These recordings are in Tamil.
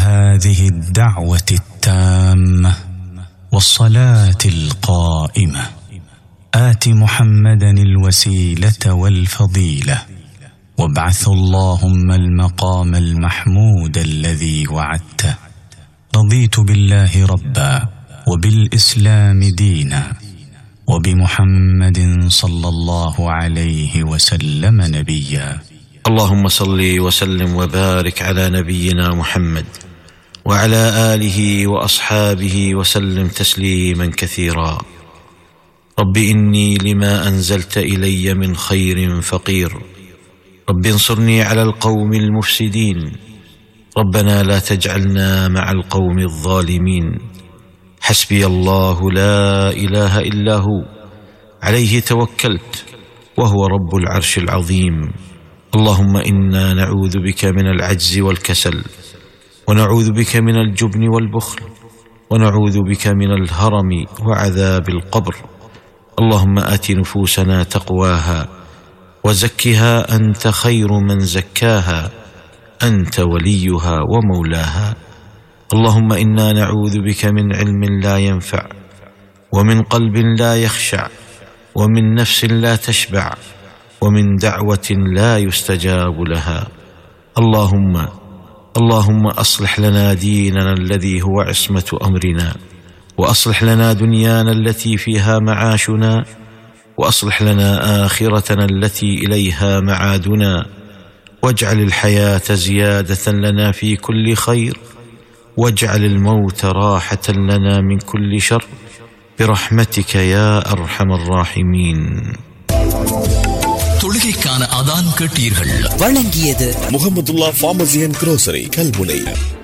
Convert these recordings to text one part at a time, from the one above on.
هذه الدعوه التامه والصلاه القائمه ات محمدا الوسيله والفضيله وابعث اللهم المقام المحمود الذي وعدته رضيت بالله ربا وبالاسلام دينا وبمحمد صلى الله عليه وسلم نبيا اللهم صل وسلم وبارك على نبينا محمد وعلى اله واصحابه وسلم تسليما كثيرا رب اني لما انزلت الي من خير فقير رب انصرني على القوم المفسدين ربنا لا تجعلنا مع القوم الظالمين حسبي الله لا اله الا هو عليه توكلت وهو رب العرش العظيم اللهم انا نعوذ بك من العجز والكسل ونعوذ بك من الجبن والبخل ونعوذ بك من الهرم وعذاب القبر اللهم ات نفوسنا تقواها وزكها انت خير من زكاها انت وليها ومولاها اللهم انا نعوذ بك من علم لا ينفع ومن قلب لا يخشع ومن نفس لا تشبع ومن دعوه لا يستجاب لها اللهم اللهم اصلح لنا ديننا الذي هو عصمه امرنا واصلح لنا دنيانا التي فيها معاشنا واصلح لنا اخرتنا التي اليها معادنا واجعل الحياه زياده لنا في كل خير واجعل الموت راحه لنا من كل شر برحمتك يا ارحم الراحمين தொழுகைக்கான அதான் கேட்டீர்கள் வழங்கியது Mohamedullah pharmacy and grocery Kalmunai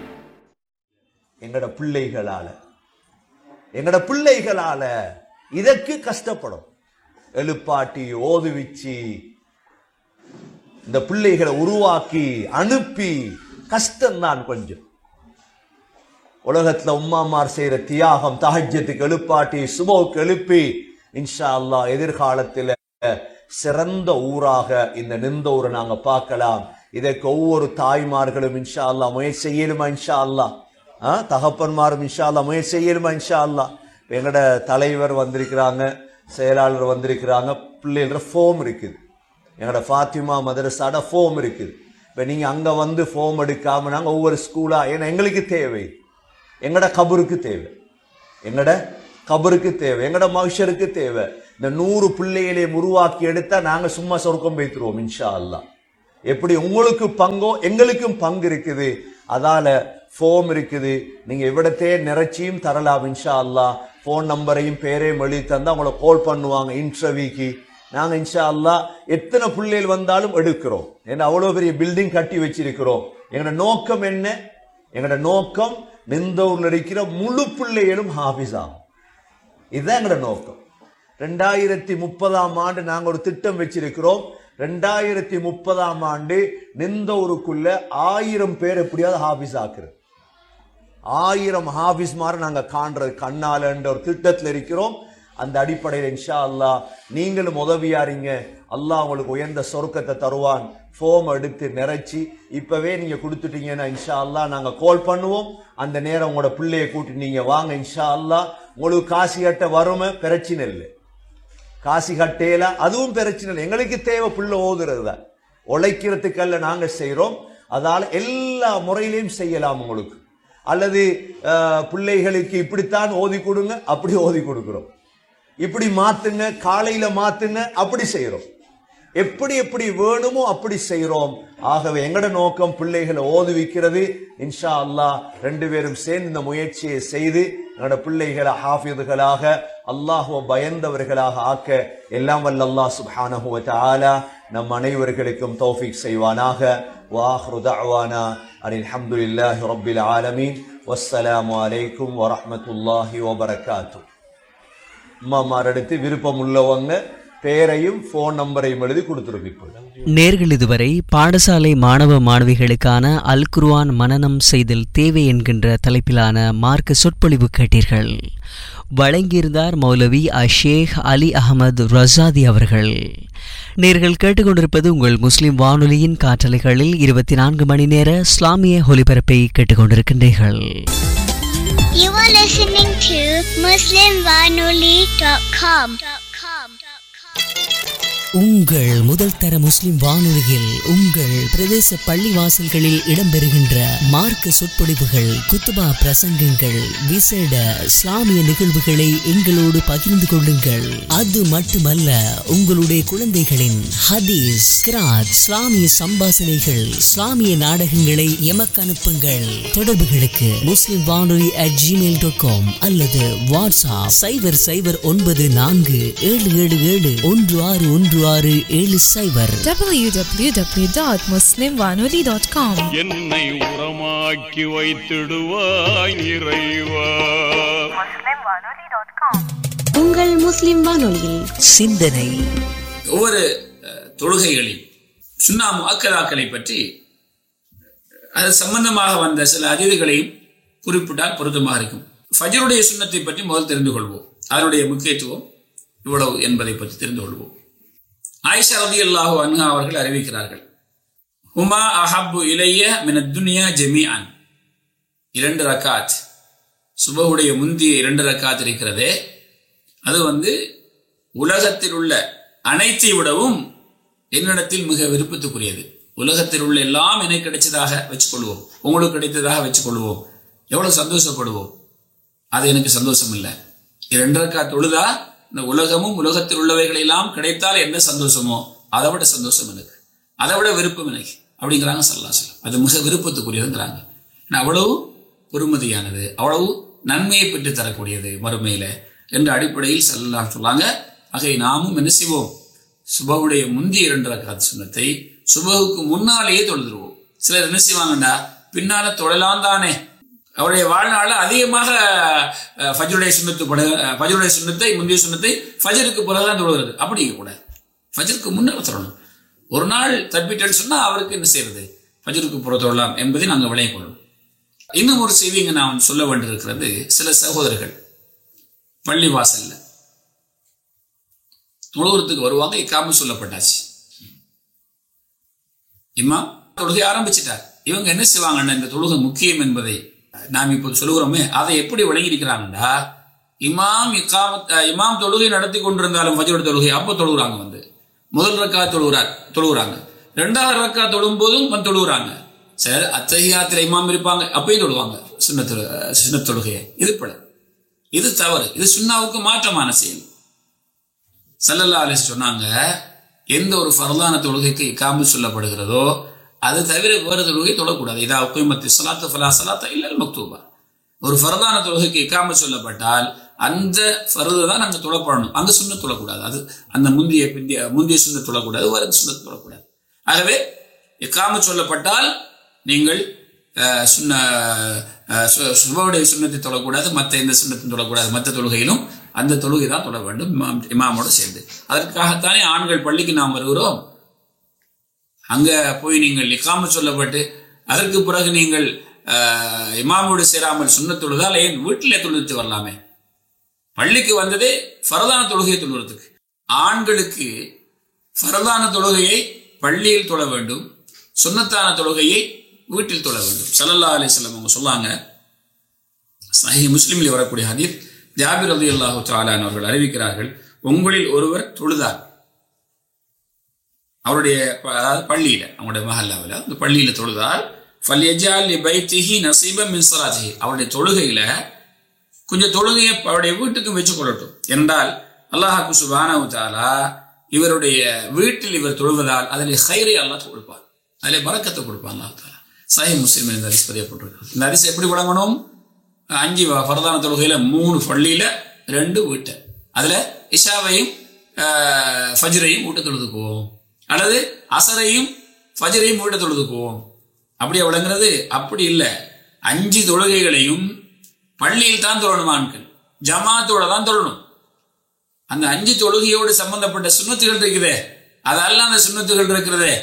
எங்கட பிள்ளைகளால எங்கட பிள்ளைகளால இதற்கு கஷ்டப்படும் எழுப்பாட்டி ஓதுவிச்சு இந்த பிள்ளைகளை உருவாக்கி அனுப்பி கஷ்டம்தான் கொஞ்சம் உலகத்துல உம்மாமார் செய்யற தியாகம் தஹஜத்துக்கு எழுப்பாட்டி சுபோக்கு எழுப்பி இன்ஷா அல்லாஹ் எதிர்காலத்துல சிறந்த ஊராக இந்த நிந்தூரை நாங்க பார்க்கலாம் இதற்கு ஒவ்வொரு தாய்மார்களும் இன்ஷா அல்லாஹ் முயற்சி செய்யலுமா இன்ஷா அல்லாஹ் ஆ, தகப்பன்மாரும் இன்ஷா அல்லாஹ் முயற்சி செய்யலுமா இன்ஷா அல்லாஹ் இப்ப எங்கட தலைவர் வந்திருக்கிறாங்க செயலாளர் வந்திருக்கிறாங்க பிள்ளைகள ஃபோம் இருக்குது எங்களோட ஃபாத்திமா மதரசாட ஃபோம் இருக்குது இப்போ நீங்கள் அங்கே வந்து ஃபோம் எடுக்காம நாங்கள் ஒவ்வொரு ஸ்கூலாக ஏன்னா எங்களுக்கு தேவை எங்கட கபருக்கு தேவை எங்கட கபருக்கு தேவை எங்கட மகிஷருக்கு தேவை இந்த நூறு பிள்ளைகளையும் உருவாக்கி எடுத்தா நாங்கள் சும்மா சொர்க்கம் வைத்துருவோம் இன்ஷா அல்லாஹ் எப்படி உங்களுக்கு பங்கோ எங்களுக்கும் பங்கு இருக்குது அதால ஃபோம் இருக்குது நீங்க இவ்விடத்தையே நிறைச்சியும் தரலாம் இன்ஷா அல்லாஹ் ஃபோன் நம்பரையும் பேரையும் எழுதி தந்தா உங்களை கால் பண்ணுவாங்க இன்டர்வியூக்கு நாங்க இன்ஷா அல்லாஹ் எத்தனை பிள்ளைகள் வந்தாலும் எடுக்கிறோம் ஏன்னா அவ்வளவு பெரிய பில்டிங் கட்டி வச்சிருக்கிறோம் எங்களோட நோக்கம் என்ன எங்களோட நோக்கம் நிந்தூர்ல இருக்கிற முழு பிள்ளைகளும் ஹாஃபிஸ் ஆகும் இதுதான் எங்களோட நோக்கம் ரெண்டாயிரத்தி முப்பதாம் ஆண்டு நாங்க ஒரு திட்டம் வச்சிருக்கிறோம் ரெண்டாயிரத்தி முப்பதாம் ஆண்டு நிந்தூருக்குள்ள ஆயிரம் பேர் எப்படியாவது ஹாஃபிஸ் ஆக்குறது ஆயிரம் ஹாஃபிஸ் மாதிரி நாங்க காண்றது கண்ணாலன்ற ஒரு திட்டத்தில் இருக்கிறோம் அந்த அடிப்படையில் இன்ஷா அல்லாஹ் நீங்களும் உதவியாரீங்க அல்லாஹ் உங்களுக்கு உயர்ந்த சொர்க்கத்தை தருவான் ஃபோம் எடுத்து நிறைச்சி இப்பவே நீங்க கொடுத்துட்டீங்கன்னா இன்ஷா அல்லாஹ் நாங்க கால் பண்ணுவோம் அந்த நேரம் உங்களோட பிள்ளைய கூட்டி நீங்க வாங்க இன்ஷா அல்லாஹ் உங்களுக்கு காசு கட்ட வறுமை பிரச்சனை இல்லை காசி கட்டையில அதுவும் பிரச்சனை இல்லை எங்களுக்கு தேவை புள்ள ஓதுறது தான் உழைக்கிறதுக்கல்ல நாங்க செய்றோம் அதால எல்லா முறையிலையும் செய்யலாம் உங்களுக்கு அல்லது அஹ், பிள்ளைகளுக்கு இப்படித்தான் ஓதி கொடுங்க அப்படி ஓதி கொடுக்கிறோம் இப்படி மாத்துங்க காலையில மாத்துங்க அப்படி செய்றோம் எப்படி எப்படி வேணுமோ அப்படி செய்றோம் ஆகவே எங்கட நோக்கம் பிள்ளைகளை ஓதுவிக்கிறது இன்ஷா அல்லாஹ் ரெண்டு பேரும் சேர்ந்து இந்த முயற்சியை செய்து எங்களோட பிள்ளைகளை ஹாஃபிதுகளாக அல்லாஹுவ பயந்தவர்களாக ஆக்க எல்லாம் வல்ல அல்லாஹ் சுப்ஹானஹு வ தஆலா நம் அனைவர்களுக்கும் தௌஃபீக் செய்வானாக வாஹ்ரு தஅவானா அனில் ஹம்துலில்லாஹி ரப்பில் ஆலமீன் வஸ்ஸலாமு அலைக்கும் வரஹ்மத்துல்லாஹி வபரகாத்துஹு அம்மாமார் அடுத்து விருப்பம் உள்ளவங்க பெயரையும் ஃபோன் நம்பரையும் எழுதி கொடுத்துருக்கு இப்போ நேர்கள் இதுவரை பாடசாலை மாணவ மாணவிகளுக்கான அல் குர்ஆன் மனனம் செய்தல் தேவை என்கின்ற தலைப்பிலான மார்க்க சொற்பொழிவு கேட்டீர்கள் வழங்கியிருந்தார் மௌலவி அஷேக் அலி அகமது ரசாதி அவர்கள் நேர்கள் கேட்டுக்கொண்டிருப்பது உங்கள் முஸ்லிம் வானொலியின் காற்றலைகளில் இருபத்தி நான்கு மணி நேர இஸ்லாமிய ஒலிபரப்பை கேட்டுக்கொண்டிருக்கின்றீர்கள் You are listening to MuslimVanoli.com. உங்கள் முதல் தர முஸ்லிம் வானொலியில் உங்கள் பிரதேச பள்ளிவாசல்களில் இடம்பெறுகின்ற மார்க்க சொற்பொழிவுகள் குத்துபா பிரசங்கங்கள் விசேட இஸ்லாமிய நிகழ்வுகளை எங்களோடு பகிர்ந்து கொள்ளுங்கள் அது மட்டுமல்ல உங்களுடைய குழந்தைகளின் ஹதீஸ் கிராத் இஸ்லாமிய சம்பாசனைகள் இஸ்லாமிய நாடகங்களை எமக்கு அனுப்புங்கள் தொடர்புகளுக்கு முஸ்லிம் வானொலி அட் ஜிமெயில் டாட் காம் அல்லது வாட்ஸ்அப் சைபர் சைபர் ஒன்பது நான்கு ஏழு ஏழு ஏழு ஒன்று ஆறு ஒன்று ஆறு ஏழு சைபர் www.muslimwanoli.com என்னை உரமாக்கி வைத்திடுவாய் இறைவா உங்கள் முஸ்லிம் வானொலியில் சிந்தனை ஒவ்வொரு அஹ், தொழுகைகளில் சுன்னா முஅக்கதாக்களை பற்றி அது சம்பந்தமாக வந்த சில அறிவுகளையும் குறிப்பிட்டால் பொருத்தமாக இருக்கும் ஃபஜருடைய சுண்ணத்தை பற்றி முதல் தெரிந்து கொள்வோம் அதனுடைய முக்கியத்துவம் இவ்வளவு என்பதை பற்றி தெரிந்து கொள்வோம் ஆயிஷா ரதி அல்லாஹு அன்ஹா அவர்கள் அறிவிக்கிறார்கள் உமா அஹப்பு இளைய மின துனியா ஜெமியான் இரண்டு ரக்காத் சுபஹுடைய முந்திய இரண்டு ரக்காத் இருக்கிறதே அது வந்து உலகத்தில் உள்ள அனைத்தை விடவும் என்னிடத்தில் மிக விருப்பத்துக்குரியது உலகத்தில் உள்ள எல்லாம் எனக்கு கிடைச்சதாக வச்சுக்கொள்வோம் உங்களுக்கு கிடைத்ததாக வச்சுக்கொள்வோம் எவ்வளவு சந்தோஷப்படுவோம் அது எனக்கு சந்தோஷம் இல்லை இரண்டு ரக்கா தொழுதா இந்த உலகமும் உலகத்தில் உள்ளவைகள் எல்லாம் கிடைத்தால் என்ன சந்தோஷமோ அதை விட சந்தோஷம் எனக்கு அதை விட விருப்பம் எனக்கு அப்படிங்கிறாங்க சொல்லலாம் சொல்லம் அது மிக விருப்பத்துக்குரியதுங்கிறாங்க ஏன்னா அவ்வளவு பொறுமதியானது அவ்வளவு நன்மையை பெற்று தரக்கூடியது மறுமையில என்ற அடிப்படையில் சொல்லலாம் சொல்லாங்க ஆகை நாமும் என்ன செய்வோம் சுபகுடைய முந்தைய இரண்டு ரக்காத் சுண்ணத்தை சுபகுக்கு முன்னாலேயே தொழுதுருவோம் சிலர் என்ன செய்வாங்கண்டா பின்னால தொழலாம் தானே அவருடைய வாழ்நாள்ல அதிகமாக அஹ், ஃபஜ்ருடைய சுண்ணத்து பட அஹ், ஃபஜ்ருடைய சுண்ணத்தை முந்தைய சுண்ணத்தை ஃபஜருக்கு பிறகுதான் தொழுகிறது அப்படி கூடாது ஃபஜருக்கு முன்னால் தொழணும் ஒரு நாள் தப்பிட்டேன்னு சொன்னா அவருக்கு என்ன செய்யறது ஃபஜருக்கு புற தொழலாம் என்பதை நாங்கள் விளைய கொள்ளணும் இன்னும் ஒரு செய்தி இங்க நான் சொல்ல வேண்டியிருக்கிறது சில சகோதரர்கள் பள்ளி வாசல்ல தொழுகிறதுக்கு வருவாங்க இக்காம சொல்லப்பட்டாச்சு இம்மா தொழுகை ஆரம்பிச்சிட்டார் இவங்க என்ன செய்வாங்கன்னா இந்த தொழுகை முக்கியம் என்பதை நாம் இப்போது சொல்லுகிறோமே அதை எப்படி விளங்கியிருக்கிறாங்கடா இமாம் இக்காமத் அஹ், இமாம் தொழுகை நடத்தி கொண்டிருந்தாலும் ஃபஜ்ருடைய தொழுகை அப்போ தொழுகிறாங்க வந்து முதல் ரக்கா தொழுகிறார் தொழுகிறாங்க ரெண்டாவது ரக்கா தொழும் போதும் வந்து தொழுகிறாங்க சரி அத்தகையாத்திர இமாம் இருப்பாங்க அப்பயும் தொழுவாங்க சின்ன தொழு சின்ன தொழுகையை இது பிழை இது தவறு இது சுண்ணாவுக்கு மாற்றமான செயல் சல்லல்லா அலிஸ் சொன்னாங்க எந்த ஒரு ஃபர்லான தொழுகைக்கு இக்காம சொல்லப்படுகிறதோ அது தவிர வேறு தொழுகை தொழக்கூடாது இதா உக்கைமத்தி சலாத்து ஃபலா சலாத்தா இல்லல் மக்தூபா ஒரு ஃபர்லான தொழுகைக்கு இக்காம சொல்லப்பட்டால் அந்த ஃபர்து தான் அங்கே தொழப்படணும் அங்கே சுண்ண தொழக்கூடாது அது அந்த முந்தைய பிந்திய முந்தைய சுண்ண தொழக்கூடாது வேறு சுண்ண தொழக்கூடாது ஆகவே இக்காம சொல்லப்பட்டால் நீங்கள் அஹ், சுண்ண அஹ், சு- சுபவுடைய சுண்ணத்தை தொழக்கூடாது மற்ற எந்த சுண்ணத்தையும் தொழக்கூடாது மற்ற தொழுகையிலும் அந்த தொழுகை தான் தொழ வேண்டும் இமாம் இமாமோடு சேர்ந்து அதற்காகத்தானே ஆண்கள் பள்ளிக்கு நாம் வருகிறோம் அங்க போய் நீங்கள் இக்காம சொல்லப்பட்டு அதற்கு பிறகு நீங்கள் அஹ், இமாமோடு சேராமல் சுண்ண தொழுதால் ஏன் வீட்டிலே தொழுது வரலாமே பள்ளிக்கு வந்ததே ஃபரதான தொழுகையை தொழுகிறதுக்கு ஆண்களுக்கு ஃபரதான தொழுகையை பள்ளியில் தொழ வேண்டும் சுன்னத்தான தொழுகையை வீட்டில் தொழ வேண்டும் ஸல்லல்லாஹு அலைஹி வஸல்லம் அவங்க சொல்லாங்க சஹி முஸ்லிமில் வரக்கூடிய ஹதீஸ் ஜாபிர் ரதி அல்லாஹு தாலான் அவர்கள் அறிவிக்கிறார்கள் உங்களில் ஒருவர் தொழுதார் அவருடைய ப- அதாவது பள்ளியில அவங்களுடைய மஹல்லாவில் அந்த பள்ளியில தொழுதால் ஃபல்யஜால் லி பைத்திஹி நசீபம் மின் ஸலாத்திஹி அவருடைய தொழுகையில கொஞ்சம் தொழுகையை அவருடைய வீட்டுக்கும் வச்சு கொள்ளட்டும் என்றால் அல்லாஹாக்கு சுபானவு தாலா இவருடைய வீட்டில் இவர் தொழுவதால் அதில் ஹைரை அல்லாஹ் கொடுப்பார் அதில் பறக்கத்தை கொடுப்பான் அல்லாஹ் தாலா சஹி முஸ்லிம் இந்த அரிசி பதியப்பட்டிருக்கு இந்த அரிசி எப்படி வழங்கணும் அஞ்சு வ- ஃபர்தான தொழுகையில மூணு பள்ளியில ரெண்டு வீட்டை அதுல இஷாவையும் ஆஹ், ஃபஜ்ரையும் வீட்டை தொழுதுக்குவோம் அல்லது அசரையும் ஃபஜ்ரையும் வீட்டை தொழுதுக்குவோம் அப்படியே விளங்குறது அப்படி இல்லை அஞ்சு தொழுகைகளையும் பள்ளியில் தான் தொழணும் ஆண்கள் ஜமாத்தோட தான் தொழணும் அந்த அஞ்சு தொழுகையோடு சம்பந்தப்பட்ட சுண்ணத்துகள் இருக்குதே அதெல்லாம் அந்த சுண்ணத்துகள் இருக்கிறதே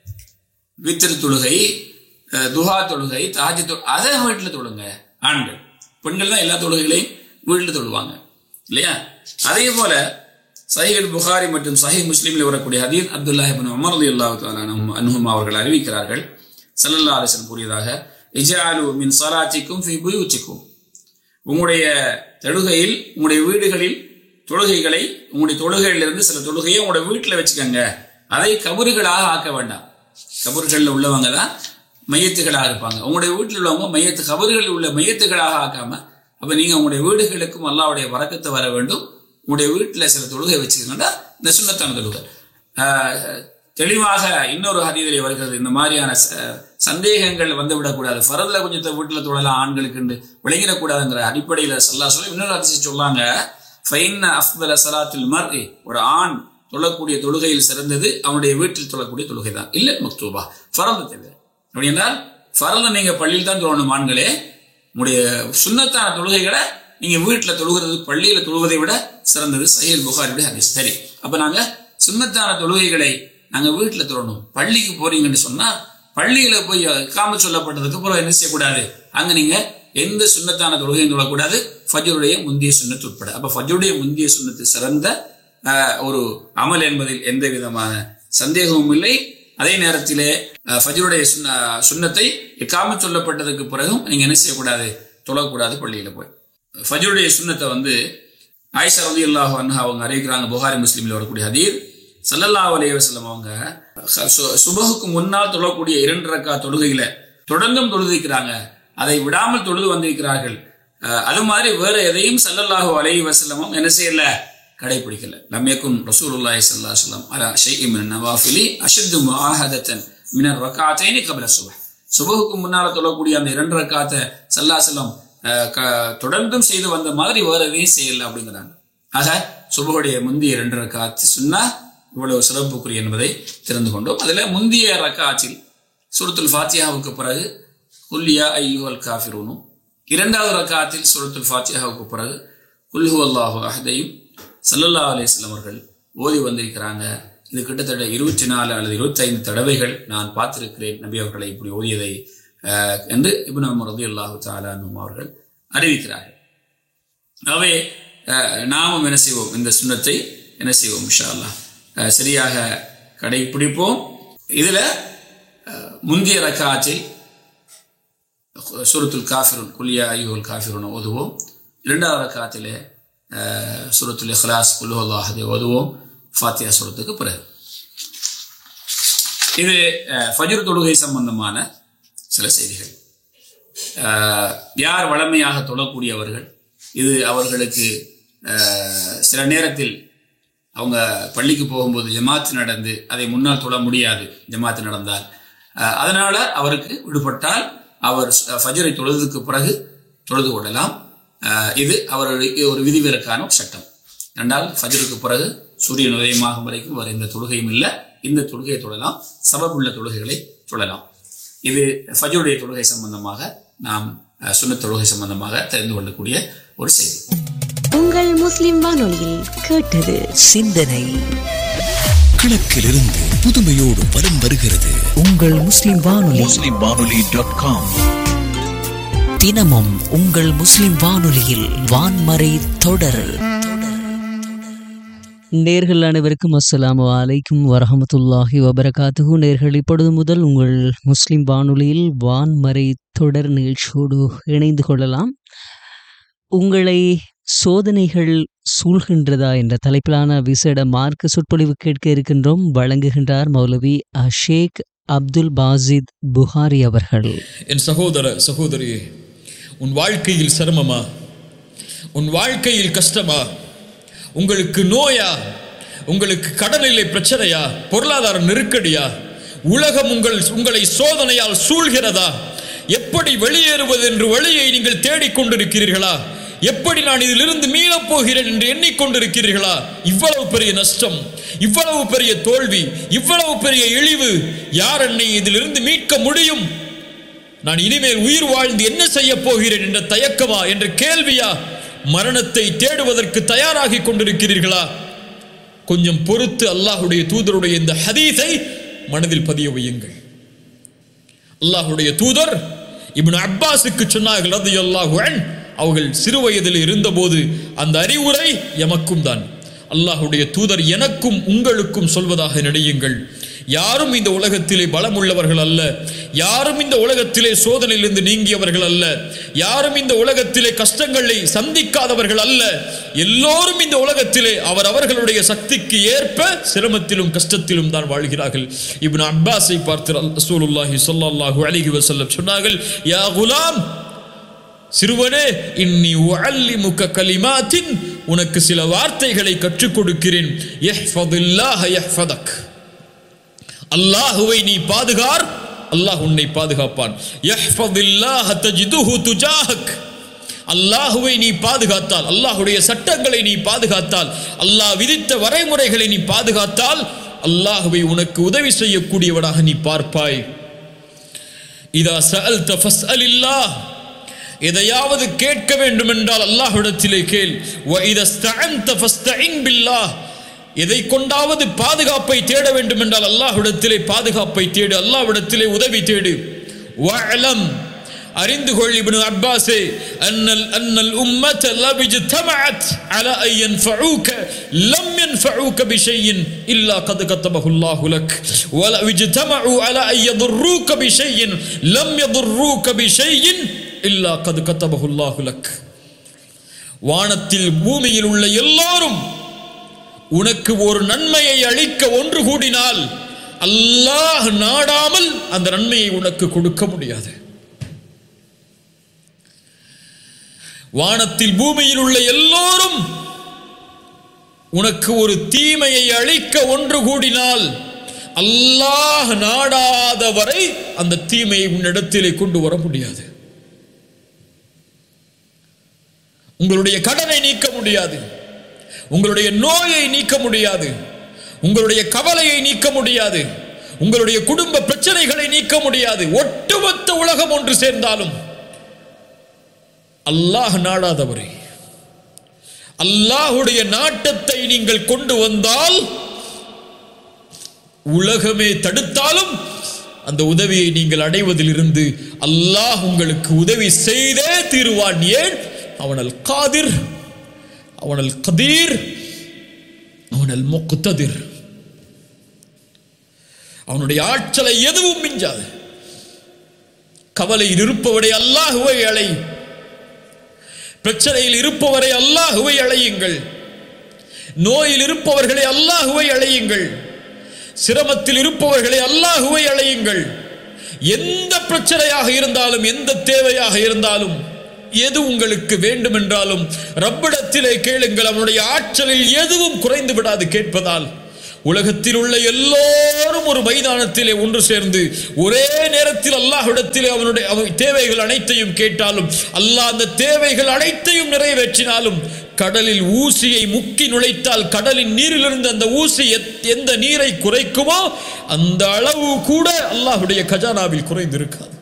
வித்திரு தொழுகை அஹ், துஹா தொழுகை தாஜி தொழு அதை வீட்டில் தொழுங்க ஆண்கள் பெண்கள் தான் எல்லா தொழுகைகளையும் வீட்டில் தொழுவாங்க இல்லையா அதே போல சஹீல் புகாரி மற்றும் சஹீஹ் முஸ்லீமில் வரக்கூடிய ஹதீத் அப்துல்லா இப்னு உமர் ரலியல்லாஹு அன்ஹும் அவர்கள் அறிவிக்கிறார்கள் ஸல்லல்லாஹு அலைஹி வஸல்லம் கூறியதாக இஜாலு மின் ஸலாத்திக்கும் ஃபீ புயூத்திக்கும் உங்களுடைய தொழுகையில் உங்களுடைய வீடுகளில் தொழுகைகளை உங்களுடைய தொழுகையிலிருந்து சில தொழுகையை உங்களுடைய வீட்டில் வச்சுக்கோங்க அதை கபறுகளாக ஆக்க வேண்டாம் கபறுகளில் உள்ளவங்க தான் மையத்துகளாக இருப்பாங்க உங்களுடைய வீட்டில் உள்ளவங்க மையத்து கபறுகளில் உள்ள மையத்துகளாக ஆக்காம அப்ப நீங்க உங்களுடைய வீடுகளுக்கும் அல்லாவுடைய வரக்கத்தை வர வேண்டும் உங்களுடைய வீட்டில் சில தொழுகை வச்சுக்கோங்கன்னா இந்த சுண்ணத்தான தொழுகை ஆஹ், தெளிவாக இன்னொரு ஹதீதிலே வருகிறது இந்த மாதிரியான ச- சந்தேகங்கள் வந்து விடக்கூடாது ஃபரதுல கொஞ்சத்தை வீட்டில் தொழலாம் ஆண்களுக்கு விளங்கிடக்கூடாதுங்கிற அடிப்படையில் சல்லா சொல்லி இன்னொரு அதிசயம் சொல்லாங்க ஃபைன் அஃப்தல சலாத்தில் மர்இ ஒரு ஆண் தொழக்கூடிய தொழுகையில் சிறந்தது அவனுடைய வீட்டில் தொழக்கூடிய தொழுகை தான் இல்லை மக்தூபா ஃபரது தவிர அப்படி என்றால் ஃபரத நீங்க பள்ளியில் தான் தொழணும் ஆண்களே உங்களுடைய சுண்ணத்தான தொழுகைகளை நீங்க வீட்டில் தொழுகிறது பள்ளியில தொழுவதை விட சிறந்தது சஹீல் புகாரியுடைய ஹதீஸ் சரி அப்ப நாங்க சுண்ணத்தான தொழுகைகளை நாங்க வீட்டில் தொழணும் பள்ளிக்கு போறீங்கன்னு சொன்னா பள்ளியில போய் காம சொல்லப்பட்டதுக்கு அப்புறம் என்ன செய்யக்கூடாது அங்க நீங்க எந்த சுண்ணத்தான தொழுகையும் தொழக்கூடாது ஃபஜ்ருடைய முந்திய சுண்ணத்து உட்பட அப்ப ஃபஜ்ருடைய முந்திய சுண்ணத்து சிறந்த ஆஹ், ஒரு அமல் என்பதில் எந்த விதமான சந்தேகமும் இல்லை அதே நேரத்திலே அஹ், ஃபஜ்ருடைய சுன்ன சுண்ணத்தை இக்காம சொல்லப்பட்டதுக்கு பிறகும் நீங்க என்ன செய்யக்கூடாது தொழக்கூடாது பள்ளியில போய் ஃபஜ்ருடைய சுண்ணத்தை வந்து ஆயிஷா ரதி அல்லாஹ் அவங்க அறிவிக்கிறாங்க புகாரி முஸ்லீம்ல வரக்கூடிய ஹதீர் ஸல்லல்லாஹு அலைஹி வஸல்லம் அவங்க சு- சுபஹுக்கு முன்னால் தொழக்கூடிய இரண்டு ரக்கா தொழுகைகளை தொடர்ந்தும் தொழுதிக்கிறாங்க அதை விடாமல் தொழுது வந்திருக்கிறார்கள் அஹ், அது மாதிரி வேற எதையும் ஸல்லல்லாஹு அலைஹி வஸல்லமும் என்ன செய்யல கடைபிடிக்கல லம் யகுன் ரசூலுல்லாஹி ஸல்லல்லாஹு அலைஹி வஸல்லம் அலா ஷைஇன் மின் நவாஃபிலி அஷத்து முஆஹதத்தன் மின் ரக்காத்தைனி கபல சுபஹ் சுபஹுக்கு முன்னால தொழக்கூடிய அந்த இரண்டு ரக்காத்தை ஸல்லல்லாஹு அலைஹி வஸல்லம் அஹ், க- தொடர்ந்தும் செய்து வந்த மாதிரி வேற எதையும் செய்யல அப்படிங்கிறாங்க ஆக சுபஹுடைய முந்திய இரண்டு ரக்காத்து சொன்னா இவ்வளவு சிறப்புக்குரிய என்பதை தெரிந்து கொண்டோம் அதுல முந்திய ரக்காத்தில் சூரத்துல் ஃபாத்தியாவுக்கு பிறகு குல்லியா ஐயுவல் காஃபிரூனும் இரண்டாவது ரக்காத்தில் சூரத்துல் ஃபாத்தியாவுக்கு பிறகு குல்ஹு அல்லாஹு அஹதையும் சல்லல்லா அலிஸ்லாம் அவர்கள் ஓதி வந்திருக்கிறாங்க இது கிட்டத்தட்ட இருபத்தி நாலு அல்லது இருபத்தைந்து தடவைகள் நான் பார்த்திருக்கிறேன் நபி அவர்களை இப்படி ஓதியதை அஹ், என்று இப்னு அமர் ரதி அல்லாஹு தாலானும் அவர்கள் அறிவிக்கிறார்கள் ஆகவே அஹ், நாமும் என்ன செய்வோம் இந்த சுண்ணத்தை என்ன செய்வோம் இன்ஷா அல்லாஹ் அஹ், சரியாக கடைபிடிப்போம் இதுல அஹ், முந்திய ரக்காத்தில் சூரத்துல் காஃபிருன் குல்யா ஐயுல் காஃபிருன் ஓதுவோம் இரண்டாவது ரக்காத்திலே அஹ், சூரத்துல் இஹ்லாஸ் குல்லுல்லாஹதை ஓதுவோம் ஃபாத்தியா சூரத்துக்கு பிறகு இது அஹ், ஃபஜ்ர் தொழுகை சம்பந்தமான சில செய்திகள் அஹ், யார் வளமையாக தொழக்கூடியவர்கள் இது அவர்களுக்கு அஹ், சில நேரத்தில் அவங்க பள்ளிக்கு போகும்போது ஜமாத்து நடந்து அதை முன்னால் தொழ முடியாது ஜமாத்து நடந்தால் அஹ், அதனால அவருக்கு விடுபட்டால் அவர் ஃபஜரை தொழுதுக்கு பிறகு தொழுது கொள்ளலாம் அஹ், இது அவர்களுக்கு ஒரு விதிவிலக்கான ஒரு சட்டம் ரெண்டால் ஃபஜருக்கு பிறகு சூரியன் உதயமாகும் வரைக்கும் வர எந்த தொழுகையும் இல்லை இந்த தொழுகையை தொழலாம் சபபுள்ள தொழுகைகளை தொழலாம் இது ஃபஜருடைய தொழுகை சம்பந்தமாக நாம் அஹ், சுன்னத் தொழுகை சம்பந்தமாக தெரிந்து கொள்ளக்கூடிய ஒரு செய்தி உங்கள் முஸ்லிம் வானொலியில் கேட்டது சிந்தனை கிழக்கிலிருந்து புதுமையோடு வலம் வருகிறது உங்கள் முஸ்லிம் வானொலி முஸ்லிம் வானொலி டாட் காம் தினமும் உங்கள் முஸ்லிம் வானொலியில் வான்மறை தொடர் நேர்கள் அனைவருக்கும் அஸ்ஸலாமு அலைக்கும் வரஹமத்துல்லாஹி வபரகாத்துஹு நேர்கள் இப்பொழுது முதல் உங்கள் முஸ்லிம் வானொலியில் வான்மறை தொடர் நிகழ்ச்சியோடு இணைந்து கொள்ளலாம் உங்களை சோதனைகள் சூழ்கின்றதா என்ற தலைப்பிலான விசேட மார்க்க சொற்பொழிவு கேட்க இருக்கின்றோம் வழங்குகின்றார் மௌலவி அஷேக் அப்துல் பாசித் புகாரி அவர்கள் என் சகோதர சகோதரியே உன் வாழ்க்கையில் சிரமமா உன் வாழ்க்கையில் கஷ்டமா உங்களுக்கு நோயா உங்களுக்கு கடனிலை பிரச்சனையா பொருளாதார நெருக்கடியா உலகம் உங்கள் உங்களை சோதனையால் சூழ்கிறதா எப்படி வெளியேறுவது என்று வழியை நீங்கள் தேடிக்கொண்டிருக்கிறீர்களா எப்படி நான் இதிலிருந்து மீளப் போகிறேன் என்று எண்ணிக்கொண்டிருக்கிறீர்களா இவ்வளவு பெரிய நஷ்டம் இவ்வளவு பெரிய தோல்வி இவ்வளவு பெரிய இழிவு யார் என்னை இதிலிருந்து மீட்க முடியும் நான் இனிமேல் உயிர் வாழ்ந்து என்ன செய்ய போகிறேன் என்ற தயக்கமா என்ற கேள்வியா மரணத்தை தேடுவதற்கு தயாராகி கொண்டிருக்கிறீர்களா கொஞ்சம் பொறுத்து அல்லாஹுடைய தூதருடைய இந்த ஹதீஸை மனதில் பதிய வையுங்கள் அல்லாஹுடைய தூதர் இப்னு அப்பாஸுக்கு சொன்னார்கள் ரலியல்லாஹு அன்ஹு அவர்கள் சிறு வயதில் இருந்தபோது அந்த அறிவுரை எமக்கும் தான் அல்லாஹுடைய தூதர் எனக்கும் உங்களுக்கும் சொல்வதாக நினையுங்கள் யாரும் இந்த உலகத்திலே பலம் உள்ளவர்கள் அல்ல யாரும் இந்த உலகத்திலே சோதனையிலிருந்து நீங்கியவர்கள் அல்ல யாரும் இந்த உலகத்திலே கஷ்டங்களை சந்திக்காதவர்கள் அல்ல எல்லோரும் இந்த உலகத்திலே அவர் அவர்களுடைய சக்திக்கு ஏற்ப சிரமத்திலும் கஷ்டத்திலும் தான் வாழ்கிறார்கள் இப்னு அப்பாஸை பார்த்து ரசூலுல்லாஹி ஸல்லல்லாஹு அலைஹி வஸல்லம் சொன்னார்கள் யா குலாம் சிறுவனே இன்னி உஅல்லிமுக கலிமாத்தின் உனக்கு சில வார்த்தைகளை கற்றுக் கொடுக்கிறேன் யஹ்ஃபதுல்லாஹ யஹ்ஃபதக் அல்லாஹுவை நீ பாதுகார் அல்லாஹ் உன்னை பாதுகாப்பான் யஹ்ஃபதுல்லாஹ தஜிதுஹு துஜாஹக் அல்லாஹுவை நீ பாதுகாத்தால் அல்லாஹுடைய சட்டங்களை நீ பாதுகாத்தால் அல்லாஹ் விதித்த வரைமுறைகளை நீ பாதுகாத்தால் அல்லாஹுவை உனக்கு உதவி செய்யக்கூடியவனாக நீ பார்ப்பாய் இதா சஅல்த ஃபஸ்அலில்லாஹ் எதையாவது கேட்க வேண்டும் என்றால் அல்லாஹ்விடத்திலே கேள் வ இதஸ்தஅன்த ஃபஸ்தஇன் பில்லாஹ் எதை கொண்டாவது பாதுகாப்பை தேட வேண்டும் என்றால் அல்லாஹ்விடத்திலே பாதுகாப்பை தேடு அல்லாஹ்விடத்திலே உதவி தேடு வஅலம் அறிந்து கொள் இப்னு அப்பாஸே அன்னல் அன்னல் உம்மத லபிஜ்தமஅத் அலா அன் யன்ஃபஊக லம் யன்ஃபஊக பிஷைஇன் இல்லா கத் கத்தபஹு அல்லாஹு லக் வல இஜ்தமஉ அலா அன் யضرூக பிஷைஇன் லம் யضرூக பிஷைஇன் இல்லா கத் கத்தபஹு அல்லாஹு லக் வானத்தில் பூமியில் உள்ள எல்லோரும் உனக்கு ஒரு நன்மையை அளிக்க ஒன்று கூடினால் அல்லாஹ் நாடாமல் அந்த நன்மையை உனக்கு கொடுக்க முடியாது வானத்தில் பூமியில் உள்ள எல்லோரும் உனக்கு ஒரு தீமையை அளிக்க ஒன்று கூடினால் அல்லாஹ் நாடாத வரை அந்த தீமையை உன்னிடத்திலே கொண்டு வர முடியாது உங்களுடைய கடனை நீக்க முடியாது உங்களுடைய நோயை நீக்க முடியாது உங்களுடைய கவலையை நீக்க முடியாது உங்களுடைய குடும்ப பிரச்சனைகளை நீக்க முடியாது ஒட்டுமொத்த உலகம் ஒன்று சேர்ந்தாலும் அல்லாஹ் நாடாதவரே அல்லாஹுடைய நாட்டத்தை நீங்கள் கொண்டு வந்தால் உலகமே தடுத்தாலும் அந்த உதவியை நீங்கள் அடைவதிலிருந்து அல்லாஹ் உங்களுக்கு உதவி செய்தே தீருவான் ஏன் அவனல் காதிர் அவனல் கதீர் அவனல் முக்ததிர் அவனுடைய ஆற்றலை எதுவும் மிஞ்சாது கவலையில் இருப்பவரை அல்லாஹுவை அழை பிரச்சனையில் இருப்பவரை அல்லாஹுவை அழையுங்கள் நோயில் இருப்பவர்களை அல்லாஹுவை அழையுங்கள் சிரமத்தில் இருப்பவர்களை அல்லாஹுவை அழையுங்கள் எந்த பிரச்சனையாக இருந்தாலும் எந்த தேவையாக இருந்தாலும் எது உங்களுக்கு வேண்டுமென்றாலும் ரப்பிடத்திலே கேளுங்கள் அவனுடைய ஆற்றலில் எதுவும் குறைந்து விடாது கேட்பதால் உலகத்தில் உள்ள எல்லோரும் ஒரு மைதானத்திலே ஒன்று சேர்ந்து ஒரே நேரத்தில் அல்லாஹ்விடத்திலே அவனுடைய அவன் தேவைகள் அனைத்தையும் கேட்டாலும் அல்லாஹ் அந்த தேவைகள் அனைத்தையும் நிறைவேற்றினாலும் கடலில் ஊசியை முக்கி நுழைத்தால் கடலின் நீரிலிருந்து அந்த ஊசி எத்- எந்த நீரை குறைக்குமோ அந்த அளவு கூட அல்லாஹ்வுடைய கஜானாவில் குறைந்திருக்காது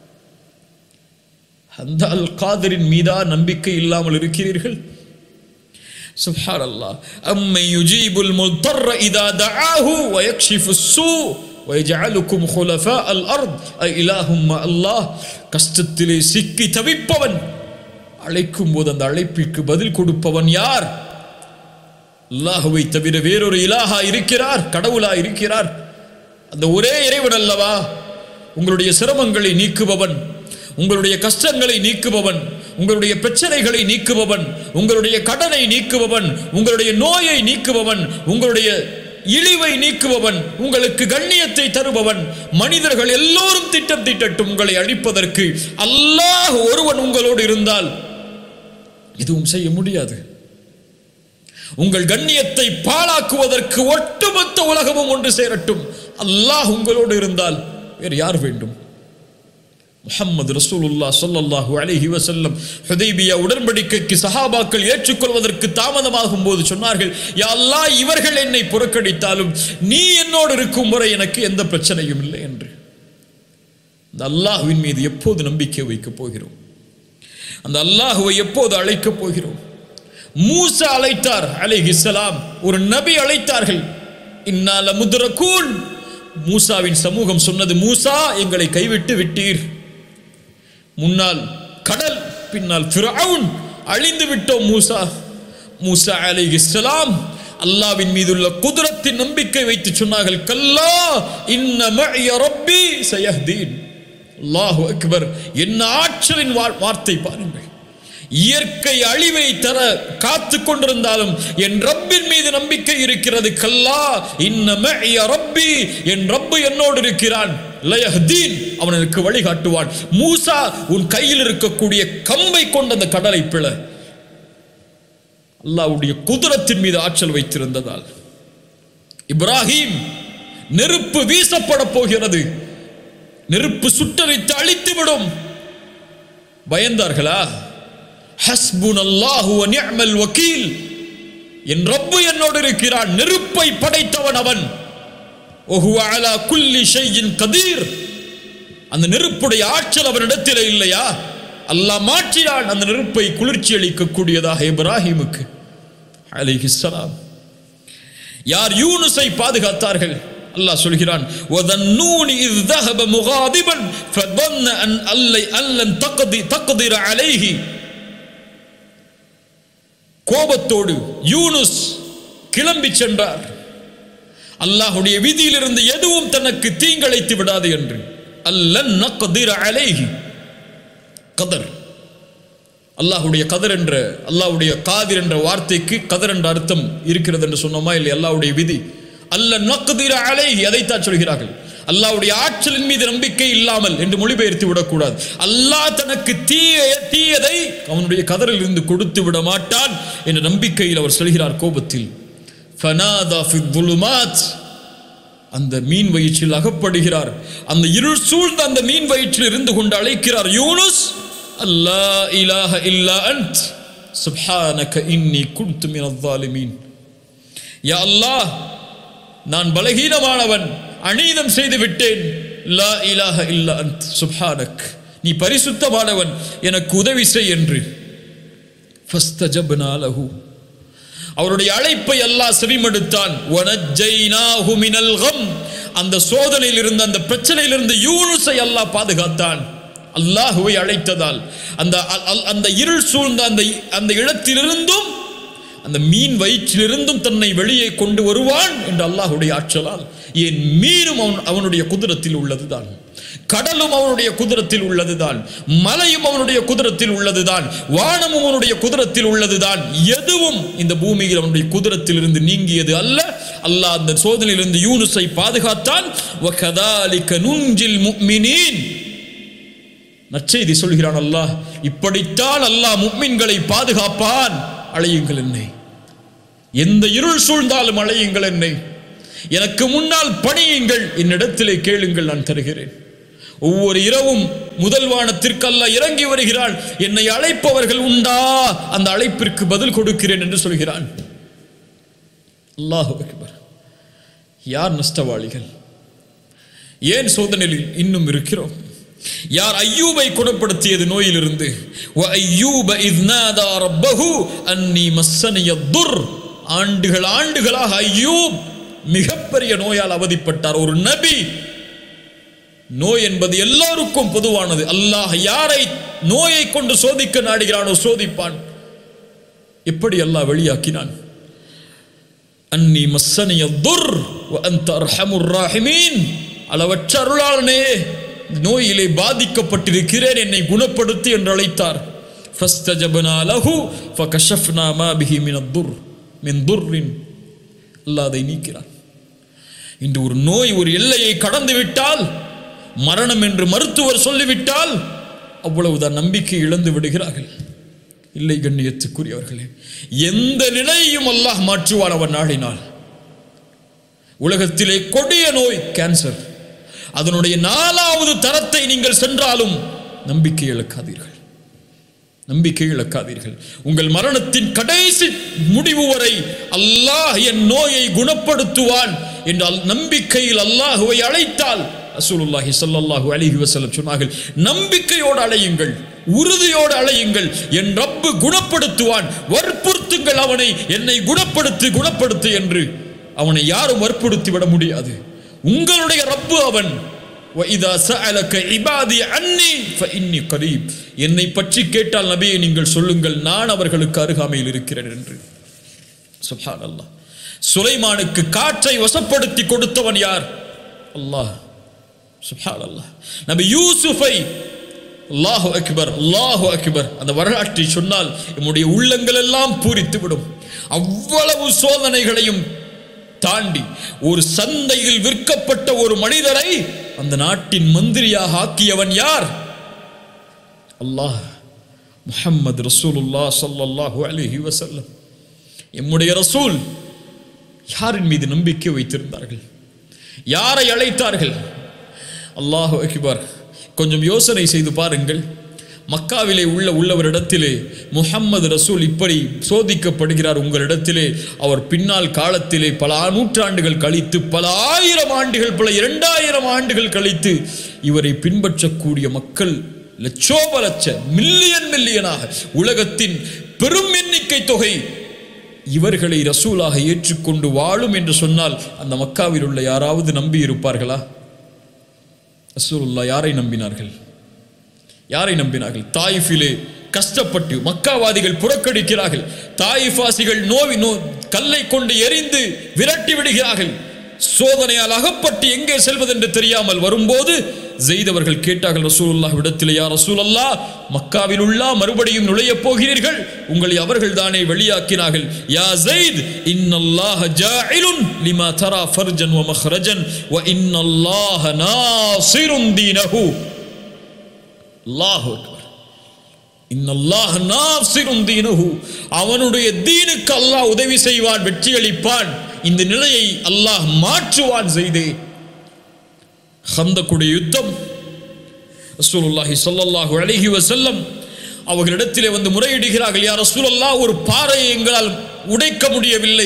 அந்த அல் காதரின் மீதா நம்பிக்கை இல்லாமல் இருக்கிறீர்கள் سبحان الله أمن يجيب المضطر إذا دعاه ويكشف السوء ويجعلكم خلفاء الأرض أي إله مع الله கஷ்டத்திலே சிக்கி தவிப்பவன் அழைக்கும் போது அந்த அழைப்பிற்கு பதில் கொடுப்பவன் யார் அல்லாஹுவை தவிர வேறொரு இலாஹா இருக்கிறார் கடவுளா இருக்கிறார் அந்த ஒரே இறைவன் அல்லவா உங்களுடைய சிரமங்களை நீக்குபவன் உங்களுடைய கஷ்டங்களை நீக்குபவன் உங்களுடைய பிரச்சனைகளை நீக்குபவன் உங்களுடைய கடனை நீக்குபவன் உங்களுடைய நோயை நீக்குபவன் உங்களுடைய இழிவை நீக்குபவன் உங்களுக்கு கண்ணியத்தை தருபவன் மனிதர்கள் எல்லோரும் திட்டம் திட்டட்டும் உங்களை அழிப்பதற்கு அல்லாஹ் ஒருவன் உங்களோடு இருந்தால் எதுவும் செய்ய முடியாது உங்கள் கண்ணியத்தை பாழாக்குவதற்கு ஒட்டுமொத்த உலகமும் ஒன்று சேரட்டும் அல்லாஹ் உங்களோடு இருந்தால் வேறு யார் வேண்டும் முஹம்மது ரசூலுல்லா ஸல்லல்லாஹு அலைஹி வஸல்லம் ஹுதைபியா உடன்படிக்கைக்கு சஹாபாக்கள் ஏற்றுக்கொள்வதற்கு தாமதமாகும் போது சொன்னார்கள் யா அல்லாஹ் இவர்கள் என்னை புறக்கணித்தாலும் நீ என்னோடு இருக்கும் வரை எனக்கு எந்த பிரச்சனையும் இல்லை என்று அந்த அல்லாஹ்வின் மீது எப்போது நம்பிக்கை வைக்கப் போகிறோம் அந்த அல்லாஹுவை எப்போது அழைக்கப் போகிறோம் மூசா அழைத்தார் அலைஹிஸ்ஸலாம் ஒரு நபி அழைத்தார்கள் இன்னால முதுரக்கூன் மூசாவின் சமூகம் சொன்னது மூசா எங்களை கைவிட்டு விட்டீர் முன்னால் கடல் பின்னால் ஃபிரவுன் அழிந்து விட்டோம் மூசா மூசா அலைஹிஸ்ஸலாம் அல்லாவின் மீதுள்ள குதிரத்தின் நம்பிக்கை வைத்து சொன்னார்கள் கல்லா இன்ன மஇய ரப்பி சயஹ்தீன் அல்லாஹு அக்பர் என்ன ஆற்றலின் வா- வார்த்தை பாருங்கள் இயற்கை அழிவை தர காத்து கொண்டிருந்தாலும் என் ரப்பின் மீது நம்பிக்கை இருக்கிறது கல்லா இன்ன மஇய ரப்பி என் ரப்பு என்னோடு இருக்கிறான் லயஹ்தீன் அவன் எனக்கு வழிகாட்டுவான் மூசா உன் கையில் இருக்கக்கூடிய கம்பை கொண்ட அந்த கடலை பிள அல்லாஹ்வுடைய குதிரத்தின் மீது ஆற்றல் வைத்திருந்ததால் இப்ராஹிம் நெருப்பு வீசப்பட போகிறது நெருப்பு சுட்டரித்து அழித்து விடும் பயந்தார்களா ஹஸ்புன் அல்லாஹு நிஅமல் வக்கீல் என் ரப்பு என்னோடு இருக்கிறான் நெருப்பை படைத்தவன் அவன் ஒஹுவ அலா குல்லி ஷையின் கதீர் அந்த நெருப்புடைய ஆற்றல் அவனிடத்தில் இல்லையா அல்லாஹ் மாற்றினான் அந்த நெருப்பை குளிர்ச்சி அளிக்கக்கூடியதாக இப்ராஹிமுக்கு அலைஹிஸ்ஸலாம் யார் யூனுஸை பாதுகாத்தார்கள் அல்லாஹ் சொல்கிறான் وَذَنُّونِ إِذْ ذَهَبَ مُغَاضِبًا فَظَنَّ أَنْ أَلَّ- أَنْ لَنْ تَقْدِ- تَقْدِرَ عَلَيْهِ கோபத்தோடு யூனுஸ் கிளம்பி சென்றார் அல்லாஹுடைய விதியிலிருந்து எதுவும் தனக்கு தீங்கிழைத்து விடாது என்று அல்லன் நக்திர அலைஹி கதர் அல்லாஹுடைய கதர் என்ற அல்லாஹ்வுடைய காதிர் என்ற வார்த்தைக்கு கதர் என்ற அர்த்தம் இருக்கிறது என்று சொன்னோமா இல்லை அல்லாஹ்வுடைய விதி அல்ல நக்திர அலைஹி அதைத்தான் சொல்கிறார்கள் அல்லாஹ்வுடைய ஆற்றலின் மீது நம்பிக்கை இல்லாமல் என்று மொழிபெயர்த்து விடக்கூடாது அல்லாஹ் தனக்கு தீய தீயதை அவனுடைய கதரில் இருந்து கொடுத்து விட மாட்டான் என்ற நம்பிக்கையில் அவர் சொல்கிறார் கோபத்தில் ஃபனாதா ஃபி துலுமாத் அந்த மீன் வயிற்றில் அகப்படுகிறார் அந்த இருள் சூழ்ந்த அந்த மீன் வயிற்றில் இருந்து கொண்டு அழைக்கிறார் யூனுஸ் அல்லா இலாஹ இல்லா அன்ட் சுப்ஹானக இன்னி குன்து மினல் ஸாலிமீன் யா அல்லாஹ் நான் பலகீனமானவன் அநீதம் செய்து விட்டேன் லா இலாஹ இல்லா அன்ட் சுப்ஹானக் நீ பரிசுத்தமானவன் எனக்கு உதவி செய் என்று ஃபஸ்தஜப்னா லஹு அவருடைய அழைப்பை அல்லாஹ் செவிமடுத்தான் வனஜ்ஜைனாஹு மினல் கம் அந்த சோதனையில் இருந்த அந்த பிரச்சனையில் இருந்து யூனுஸை அல்லாஹ் பாதுகாத்தான் அல்லாஹுவை அழைத்ததால் அந்த அ- அ- அந்த இருள் சூழ்ந்த அந்த அந்த இடத்திலிருந்தும் அந்த மீன் வயிற்றிலிருந்தும் தன்னை வெளியே கொண்டு வருவான் என்று அல்லாஹுடைய ஆற்றலால் ஏன் மீனும் அவன் அவனுடைய குதிரத்தில் உள்ளதுதான் கடலும் அவனுடைய குதிரத்தில் உள்ளதுதான் மலையும் அவனுடைய குதிரத்தில் உள்ளதுதான் வானமும் அவனுடைய குதிரத்தில் உள்ளதுதான் எதுவும் இந்த பூமியில் அவனுடைய குதிரத்தில் இருந்து நீங்கியது அல்ல அல்லாஹ் அந்த சோதனையிலிருந்து யூனுஸை பாதுகாத்தான் وَكَذَلِكَ نُنْجِي الْمُؤْمِنِينَ நற்செய்தி சொல்கிறான் அல்லாஹ் இப்படித்தான் அல்லாஹ் முக்மின்களை பாதுகாப்பான் அழையுங்கள் என்னை எந்த இருள் சூழ்ந்தாலும் அழையுங்கள் என்னை எனக்கு முன்னால் பணியுங்கள் என்னிடத்திலே கேளுங்கள் நான் தருகிறேன் ஒவ்வொரு இரவும் முதல் வானத்திற்கு அல்லாஹ் இறங்கி வருகிறான் என்னை அழைப்பவர்கள் உண்டா அந்த அழைப்பிற்கு பதில் கொடுக்கிறேன் என்று சொல்கிறான் அல்லாஹு அக்பர் யார் நஷ்டவாளிகள் ஏன் சோதனையில் இன்னும் இருக்கிறோம் யார் ஐயூபை குணப்படுத்தியது நோயிலிருந்து வ ஐயூப இத் நாதா ரப்பஹு அன்னி மஸ்ஸனிய துர் ஆண்டுகள் ஆண்டுகளாக ஐயூப் மிகப்பெரிய நோயால் அவதிப்பட்டார் ஒரு நபி நோய் என்பது எல்லோருக்கும் பொதுவானது அல்லாஹ் யாரை நோயை கொண்டு சோதிக்க நாடுகிறானோ சோதிப்பான் எப்படி அல்லாஹ் வெளியாக்கினான் அன்னி மஸ்ஸனிய துர் வ அன்த அர்ஹமுர் ராஹிமீன் அளவற்ற அருளாளனே நோயிலே பாதிக்கப்பட்டிருக்கிறேன் என்னை குணப்படுத்தி என்று அழைத்தார் ஃபஸ்தஜபனா லஹு ஃபகஷஃப்னா மா பிஹி மின் துர் மின் துர்ரின் அல்லாஹ் அதை நீக்கிறான் இன்று ஒரு நோய் ஒரு எல்லையை கடந்து விட்டால் மரணம் என்று மருத்துவர் சொல்லிவிட்டால் அவ்வளவுதான் நம்பிக்கை இழந்து விடுகிறார்கள் இல்லை கண்ணியத்துக்குரியவர்களே எந்த நிலையையும் அல்லாஹ் மாற்றுவான் அவன் நாடினால் உலகத்திலே கொடிய நோய் கேன்சர் அதனுடைய நாலாவது தரத்தை நீங்கள் சென்றாலும் நம்பிக்கை இழக்காதீர்கள் நம்பிக்கை இழக்காதீர்கள் உங்கள் மரணத்தின் கடைசி முடிவு வரை அல்லாஹ் என் நோயை குணப்படுத்துவான் என்றால் நம்பிக்கையில் அல்லாஹுவை அழைத்தால் ரசூலுல்லாஹி ஸல்லல்லாஹு அலைஹி வஸல்லம் சொன்னார்கள் நம்பிக்கையோடு அழையுங்கள் உறுதியோடு அழையுங்கள் என் ரப்பு குணப்படுத்துவான் வற்புறுத்துங்கள் அவனை என்னை குணப்படுத்து குணப்படுத்து என்று அவனை யாரும் வற்புறுத்தி விட முடியாது உங்களுடைய ரப்பு அவன் وَإِذَا سَأَلَكَ عِبَادِي عَنِّي فَإِنِّي قَرِيبٌ என்னை பற்றி கேட்டால் நபியை நீங்கள் சொல்லுங்கள் நான் அவர்களுக்கு அருகாமையில் இருக்கிறேன் என்று சுப்ஹான் அல்லாஹ் சுலைமானுக்கு காற்றை வசப்படுத்தி கொடுத்தவன் யார் அல்லாஹ் சுப்ஹான் அல்லாஹ் நபி யூசுஃபை அல்லாஹு அக்பர் அல்லாஹு அக்பர் அந்த வரலாற்றை சொன்னால் நம்முடைய உள்ளங்கள் எல்லாம் பூரித்து விடும் அவ்வளவு சோதனைகளையும் தாண்டி ஒரு சந்தையில் விற்கப்பட்ட ஒரு மனிதரை அந்த நாட்டின் மந்திரியாக ஆக்கியவன் யார் அல்லாஹ் முஹம்மது ரசூலுல்லா ஸல்லல்லாஹு அலைஹி வஸல்லம் எம்முடைய ரசூல் யாரின் மீது நம்பிக்கை வைத்திருந்தார்கள் யாரை அழைத்தார்கள் அல்லாஹு அக்பர் கொஞ்சம் யோசனை செய்து பாருங்கள் மக்காவிலே உள்ள உள்ளவரிடத்திலே முஹம்மது ரசூல் இப்படி சோதிக்கப்படுகிறார் உங்களிடத்திலே அவர் பின்னால் காலத்திலே பல நூற்றாண்டுகள் கழித்து பல ஆயிரம் ஆண்டுகள் பல இரண்டாயிரம் ஆண்டுகள் கழித்து இவரை பின்பற்றக்கூடிய மக்கள் லட்சோப லட்ச மில்லியன் மில்லியனாக உலகத்தின் பெரும் எண்ணிக்கை தொகை இவர்களை ரசூலாக ஏற்றுக்கொண்டு வாழும் என்று சொன்னால் அந்த மக்காவில் உள்ள யாராவது நம்பி இருப்பார்களா ரசூலுல்லா யாரை நம்பினார்கள் யாரை நம்பினார்கள் தாயிஃபிலே கஷ்டப்பட்டு மக்காவாதிகள் புறக்கணிக்கிறார்கள் தாயிஃபாசிகள் நோவி நோ கல்லை கொண்டு எரிந்து விரட்டி விடுகிறார்கள் சோதனையால் அகப்பட்டு எங்கே செல்வதென்று தெரியாமல் வரும்போது செய்தவர்கள் கேட்டார்கள் ரசூலுல்லாஹ் இடத்திலே யா ரசூலல்லா மக்காவில் உள்ள மறுபடியும் நுழையப் போகிறீர்கள் உங்களை அவர்கள் தானே வெளியாக்கினார்கள் யா ஜெயித் இன்னல்லாஹ ஜாயிலுன் லிமா தரா ஃபர்ஜன் வ மஹ்ரஜன் வ இன்னல்லாஹ நாசிருன் தீனஹு அல்லாஹு அக்பர் இன்னல்லாஹ் நாசிருன் தீனஹு அவனுடைய தீனுக்கு அல்லாஹ் உதவி செய்வான் வெற்றி அளிப்பான் இந்த நிலையை அல்லாஹ் மாற்றுவான் செய்தே ஹந்தக்குடைய யுத்தம் ரசூலுல்லாஹி ஸல்லல்லாஹு அலைஹி வஸல்லம் அவர்களிடத்திலே வந்து முறையிடுகிறார்கள் யார் ரசூலல்லாஹ் ஒரு பாறையை எங்களால் உடைக்க முடியவில்லை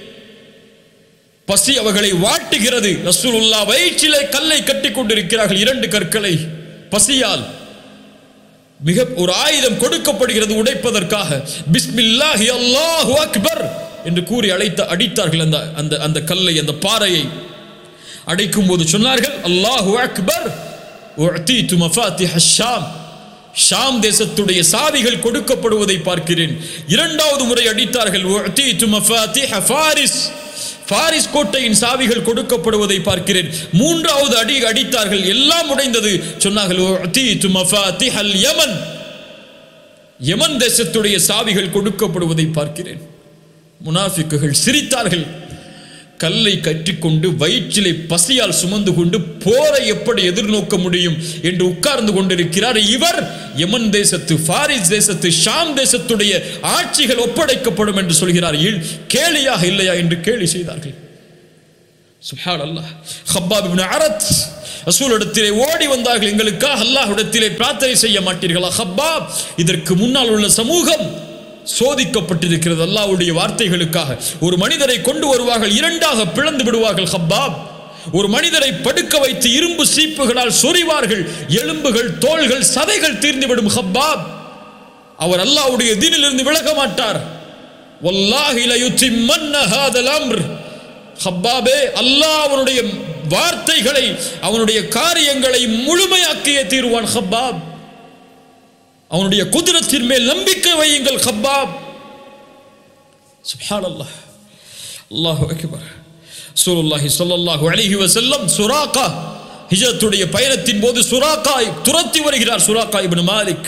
பசி அவர்களை வாட்டுகிறது ரசூலுல்லாஹ் வயிற்றிலே கல்லை கட்டிக் கொண்டிருக்கிறார்கள் இரண்டு கற்களை பசியால் மிக ஒரு ஆயுதம் கொடுக்கப்படுகிறது உடைப்பதற்காக பிஸ்மில்லாஹி அல்லாஹு அக்பர் என்று கூறி அழைத்த அடித்தார்கள் அந்த அந்த அந்த கல்லை அந்த பாறையை அடைக்கும் போது சொன்னார்கள் அல்லாஹு அக்பர் உஅதீது மஃபாத்திஹ ஷாம் ஷாம் தேசத்துடைய சாவிகள் கொடுக்கப்படுவதை பார்க்கிறேன் இரண்டாவது முறை அடித்தார்கள் உஅதீது மஃபாத்திஹ ஃபாரிஸ் பாரிஸ் கோட்டையின் சாவிகள் கொடுக்கப்படுவதை பார்க்கிறேன் மூன்றாவது அடி அடித்தார்கள் எல்லாம் உடைந்தது சொன்னார்கள் உஅதீது மஃபாத்திஹல் யமன் யமன் தேசத்துடைய சாவிகள் கொடுக்கப்படுவதை பார்க்கிறேன் முனாஃபிக்குகள் சிரித்தார்கள் கல்லை கற்றிக்கொண்டு வயிற்றிலே பசியால் சுமந்து கொண்டு போரை எப்படி எதிர்நோக்க முடியும் என்று உட்கார்ந்து கொண்டிருக்கிறார் இவர் யமன் தேசத்து பாரிஸ் தேசத்து ஷாம் தேசத்துடைய ஆட்சிகள் ஒப்படைக்கப்படும் என்று சொல்கிறார் இல்- கேலியாக இல்லையா என்று கேலி செய்தார்கள் சுப்ஹான் அல்லாஹ் ஹப்பாப் இப்னு அரத் ரசூலிடத்திலே ஓடி வந்தார்கள் எங்களுக்காக அல்லாஹ்விடத்திலே பிரார்த்தனை செய்ய மாட்டீர்களா ஹப்பாப் இதற்கு முன்னால் உள்ள சமூகம் சோதிக்கப்பட்டிருக்கிறது அல்லாஹ்வுடைய வார்த்தைகளுக்காக ஒரு மனிதரை கொண்டு வருவார்கள் இரண்டாக பிளந்து விடுவார்கள் ஹப்பாப் ஒரு மனிதரை படுக்க வைத்து இரும்பு சீப்புகளால் சொறிவார்கள் எலும்புகள் தோள்கள் சதைகள் தீர்ந்துவிடும் ஹப்பாப் அவர் அல்லாஹ்வுடைய தீனிலிருந்து விலக மாட்டார் வல்லாஹி லயுத்திம்மன்ன ஹாதல் அம்ர் ஹப்பாபே அல்லாஹ் அவனுடைய வார்த்தைகளை அவனுடைய காரியங்களை முழுமையாக்கியே தீருவான் ஹப்பாப் அவனுடைய குதிரத்தின் மேல் நம்பிக்கை வையுங்கள் ஹப்பாப் சுப்ஹான் அல்லாஹ் அல்லாஹு அக்பர் சூலுல்லாஹி ஸல்லல்லாஹு அலைஹி வஸல்லம் சுராகா ஹிஜ்ரத்துடைய பயணத்தின் போது சுராகா துரத்தி வருகிறார் சுராகா இப்னு மாலிக்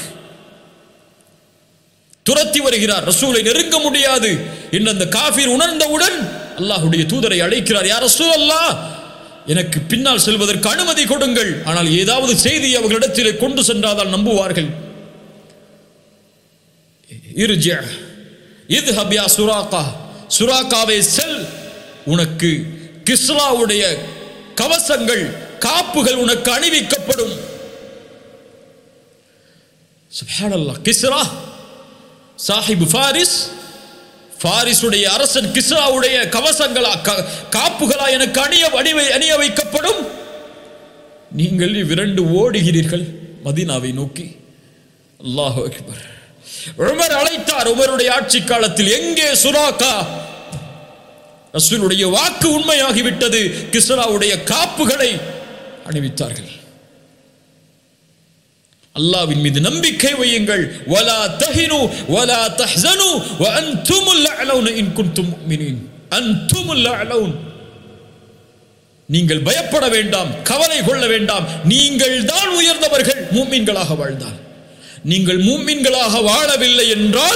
துரத்தி வருகிறார் ரசூலை நெருங்க முடியாது என்று அந்த காஃபிர் உணர்ந்தவுடன் அல்லாஹ்வுடைய தூதரை அழைக்கிறார் யார் ரசூல் அல்லாஹ் எனக்கு பின்னால் செல்வதற்கு அனுமதி கொடுங்கள் ஆனால் ஏதாவது செய்தி அவர்களிடத்திலே கொண்டு சென்றால் நம்புவார்கள் இர்ஜி இத்ஹப் யா சுராகா சுராகாவே செல் உனக்கு கிஸ்ராவுடைய கவசங்கள் காப்புகள் உனக்கு அணிவிக்கப்படும் சுப்ஹானல்லாஹ் கிஸ்ரா சாஹிப் ஃபாரிஸ் ஃபாரிஸுடைய அரசன் கிஸ்ராவுடைய கவசங்களா க- காப்புகளா எனக்கு அணிய அணிவை அணிய வைக்கப்படும் நீங்கள் இவ்விரண்டு ஓடுகிறீர்கள் மதீனாவை நோக்கி அல்லாஹ் அக்பர் உமர் அழைத்தார் உமருடைய ஆட்சி காலத்தில் எங்கே சுராக்கா ரசூலுடைய வாக்கு உண்மையாகிவிட்டது கிஸ்ராவுடைய காப்புகளை அணிவித்தார்கள் அல்லாவின் மீது நம்பிக்கை வையுங்கள் வலா தஹினு வலா தஹ்சனு வ அன்துமுல் அலவுன இன் குன்தும் முஃமினீன் அன்துமுல் அலவுன் நீங்கள் பயப்பட வேண்டாம் கவலை கொள்ள வேண்டாம் நீங்கள் தான் உயர்ந்தவர்கள் மூமின்களாக வாழ்ந்தால் நீங்கள் மூமின்களாக வாழவில்லை என்றால்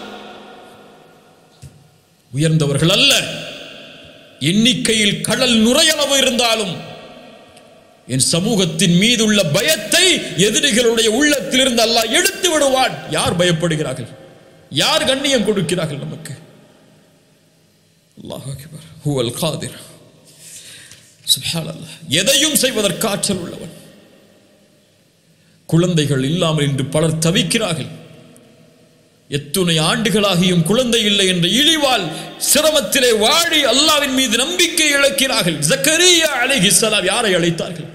உயர்ந்தவர்கள் அல்ல எண்ணிக்கையில் கடல் நுரையளவு இருந்தாலும் என் சமூகத்தின் மீது உள்ள பயத்தை எதிரிகளுடைய உள்ளத்திலிருந்து அல்லாஹ் எடுத்து விடுவான் யார் பயப்படுகிறார்கள் யார் கண்ணியம் கொடுக்கிறார்கள் நமக்கு அல்லாஹ் அக்பர் ஹுவல் காதிர் சுப்ஹானல்லாஹ் எதையும் செய்வதற்கு ஆற்றல் உள்ளவன் குழந்தைகள் இல்லாமல் இன்று பலர் தவிக்கிறார்கள் எத்துணை ஆண்டுகளாகியும் குழந்தை இல்லை என்ற இழிவால் சிரமத்திலே வாழி அல்லாவின் மீது நம்பிக்கை இழக்கிறார்கள் ஜக்கரியா அலைஹிஸ்ஸலாம் யாரை அழைத்தார்கள்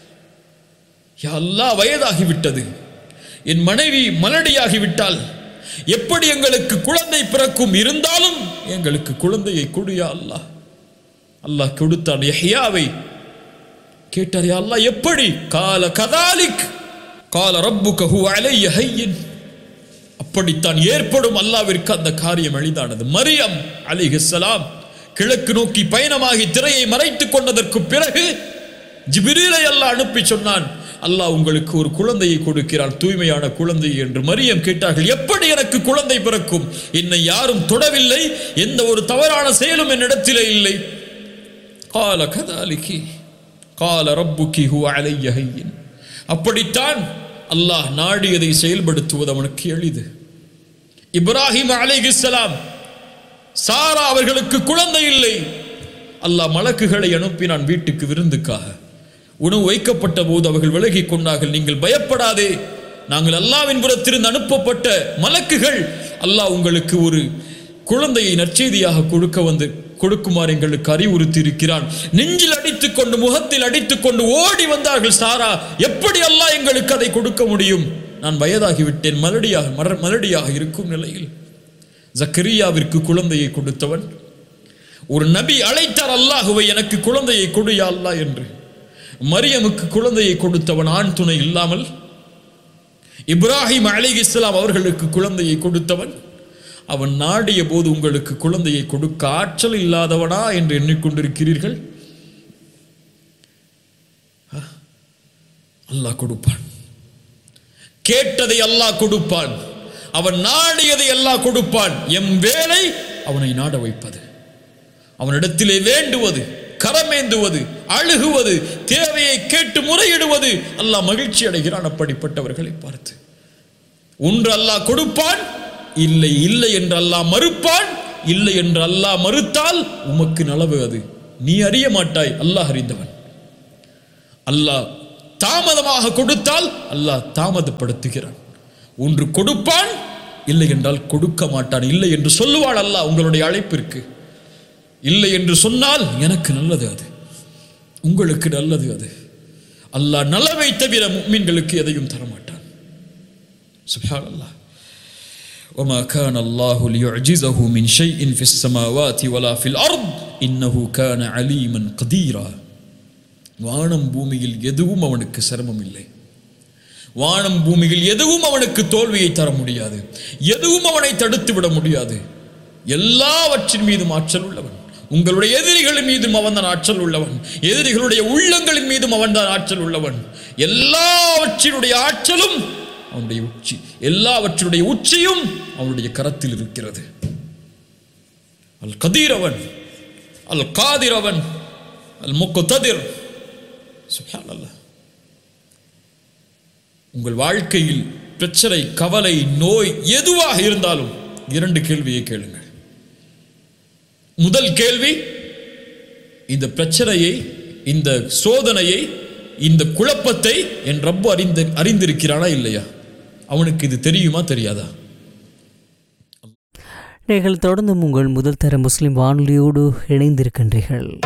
யா அல்லாஹ் வயதாகிவிட்டது என் மனைவி மலடியாகிவிட்டால் எப்படி எங்களுக்கு குழந்தை பிறக்கும் இருந்தாலும் எங்களுக்கு குழந்தையை கொடுயா அல்லாஹ் அல்லாஹ் கொடுத்தான் யஹ்யாவை கேட்டார் யா அல்லாஹ் எப்படி கால கதாலிக் கால ரப்புக ஹுவ அலைய ஹையின் அப்படித்தான் ஏற்படும் அல்லாவிற்கு அந்த காரியம் எளிதானது மரியம் அலிஹிஸ்ஸலாம் கிழக்கு நோக்கி பயணமாகி திரையை மறைத்துக் கொண்டதற்கு பிறகு ஜிபிரீலை அல்லாஹ் அனுப்பி சொன்னான் அல்லாஹ் உங்களுக்கு ஒரு குழந்தையை கொடுக்கிறான் தூய்மையான குழந்தை என்று மரியம் கேட்டார்கள் எப்படி எனக்கு குழந்தை பிறக்கும் என்னை யாரும் தொடவில்லை எந்த ஒரு தவறான செயலும் என்னிடத்திலே இல்லை கால கதாலிக்கி கால ரப்புக்கி ஹுவ அலைய ஹையின் அப்படித்தான் அல்லாஹ் நாடியதை செயல்படுத்துவது அவனுக்கு எளிது இப்ராஹிம் அலைஹிஸ்ஸலாம் சாரா அவர்களுக்கு குழந்தை இல்லை அல்லாஹ் மலக்குகளை அனுப்பினான் வீட்டுக்கு விருந்துக்காக உணவு வைக்கப்பட்ட போது அவர்கள் விலகிக் கொண்டார்கள் நீங்கள் பயப்படாதே நாங்கள் அல்லாவின் புறத்திலிருந்து அனுப்பப்பட்ட மலக்குகள் அல்லாஹ் உங்களுக்கு ஒரு குழந்தையை நற்செய்தியாக கொடுக்க வந்து கொடுக்குமாறு எங்களுக்கு அறிவுறுத்தி இருக்கிறான் நெஞ்சில் அடித்துக் கொண்டு முகத்தில் அடித்துக் கொண்டு ஓடி வந்தார்கள் சாரா எப்படி அல்லாஹ் எங்களுக்கு அதை கொடுக்க முடியும் நான் வயதாகிவிட்டேன் மலடியாக மர மலடியாக இருக்கும் நிலையில் ஜக்கரியாவிற்கு குழந்தையை கொடுத்தவன் ஒரு நபி அழைத்தார் அல்லாஹுவை எனக்கு குழந்தையை கொடு யா அல்லாஹ் என்று மரியமுக்கு குழந்தையை கொடுத்தவன் ஆண் துணை இல்லாமல் இப்ராஹிம் அலி இஸ்லாம் அவர்களுக்கு குழந்தையை கொடுத்தவன் அவன் நாடிய போது உங்களுக்கு குழந்தையை கொடுக்க ஆற்றல் இல்லாதவனா என்று எண்ணிக்கொண்டிருக்கிறீர்கள் அல்லாஹ் கொடுப்பான் கேட்டதை அல்லாஹ் கொடுப்பான் அவன் நாடியதை அல்லாஹ் கொடுப்பான் எம் வேலை அவனை நாட வைப்பது அவனிடத்திலே வேண்டுவது கரமேந்துவது அழுகுவது தேவையை கேட்டு முறையிடுவது அல்லாஹ் மகிழ்ச்சி அடைகிறான் அப்படிப்பட்டவர்களை பார்த்து ஒன்று அல்லாஹ் கொடுப்பான் இல்லை இல்லை என்று அல்லாஹ் மறுப்பான் இல்லை என்று அல்லாஹ் மறுத்தால் உமக்கு நலவு அது நீ அறிய மாட்டாய் அல்லாஹ் அறிந்தவன் அல்லாஹ் தாமதமாக கொடுத்தால் அல்லாஹ் தாமதப்படுத்துகிறான் ஒன்று கொடுப்பான் இல்லை என்றால் கொடுக்க மாட்டான் இல்லை என்று சொல்லுவாள் அல்லாஹ் உங்களுடைய அழைப்பிற்கு இல்லை என்று சொன்னால் எனக்கு நல்லது அது உங்களுக்கு நல்லது அது அல்லாஹ் நலவை தவிர முக்மீன்களுக்கு எதையும் தரமாட்டான் சுப்ஹான் அல்லாஹ் وما كان الله ليعجزه من شيء في السماوات ولا في الأرض إنه كان عليما قديرا வானம் பூமியில் எதுவும் அவனுக்கு சிரமம் இல்லை வானம் பூமியில் எதுவும் அவனுக்கு தோல்வியை தர முடியாது எதுவும் அவனை தடுத்து விட முடியாது எல்லாவற்றின் மீதும் ஆற்றல் உள்ளவன் உங்களுடைய எதிரிகளின் மீதும் அவன்தான் ஆற்றல் உள்ளவன் எதிரிகளுடைய உள்ளங்களின் மீதும் அவன்தான் ஆற்றல் உள்ளவன் எல்லாவற்றினுடைய ஆற்றலும் அவனுடைய உச்சி எல்லாவற்றினுடைய உச்சியும் அவனுடைய கரத்தில் இருக்கிறது அல் கதீரவன் அல் காதிரவன் அல் முக்குததிர் சுப்ஹானல்லாஹ் உங்கள் வாழ்க்கையில் பிரச்சனை கவலை நோய் எதுவாக இருந்தாலும் இரண்டு கேள்வியை கேளுங்கள் முதல் கேள்வி இந்த பிரச்சனையை இந்த சோதனையை இந்த குழப்பத்தை என் ரப்பு அறிந்து அறிந்திருக்கிறானா இல்லையா அவனுக்கு இது தெரியுமா தெரியாதா நீங்கள் தொடர்ந்தும் உங்கள் முதல் தர முஸ்லிம் வானொலியோடு இணைந்திருக்கின்றீர்கள்